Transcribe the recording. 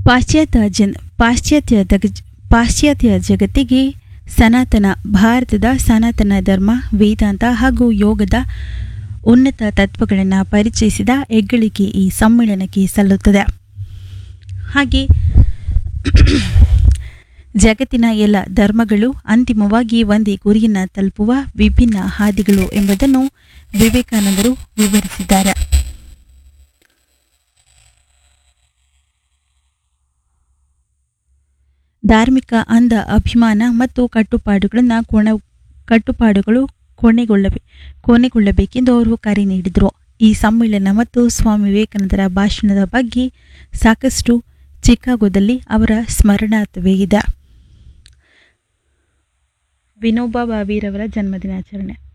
ಪಾಶ್ಚಾತ್ಯ ಜನ್ ಪಾಶ್ಚಾತ್ಯ ಜಗ- ಪಾಶ್ಚಾತ್ಯ ಜಗತ್ತಿಗೆ ಸನಾತನ ಭಾರತದ ಸನಾತನ ಧರ್ಮ ವೇದಾಂತ ಹಾಗೂ ಯೋಗದ ಉನ್ನತ ತತ್ವಗಳನ್ನು ಪರಿಚಯಿಸಿದ ಹೆಗ್ಗಳಿಕೆ ಈ ಸಮ್ಮೇಳನಕ್ಕೆ ಸಲ್ಲುತ್ತದೆ ಹಾಗೆ ಜಗತ್ತಿನ ಎಲ್ಲ ಧರ್ಮಗಳು ಅಂತಿಮವಾಗಿ ಒಂದೇ ಗುರಿಯನ್ನು ತಲುಪುವ ವಿಭಿನ್ನ ಹಾದಿಗಳು ಎಂಬುದನ್ನು ವಿವೇಕಾನಂದರು ವಿವರಿಸಿದ್ದಾರೆ ಧಾರ್ಮಿಕ ಅಂಧ ಅಭಿಮಾನ ಮತ್ತು ಕಟ್ಟುಪಾಡುಗಳನ್ನು ಕೊಣ ಕಟ್ಟುಪಾಡುಗಳು ಕೊನೆಗೊಳ್ಳಬೇ ಕೊನೆಗೊಳ್ಳಬೇಕೆಂದು ಅವರು ಕರೆ ನೀಡಿದರು ಈ ಸಮ್ಮೇಳನ ಮತ್ತು ಸ್ವಾಮಿ ವಿವೇಕಾನಂದರ ಭಾಷಣದ ಬಗ್ಗೆ ಸಾಕಷ್ಟು ಚಿಕಾಗೋದಲ್ಲಿ ಅವರ ಸ್ಮರಣಾರ್ಥವೇ ಇದೆ ವಿನೋಬಾ ಭಾವೆರವರ ಜನ್ಮದಿನಾಚರಣೆ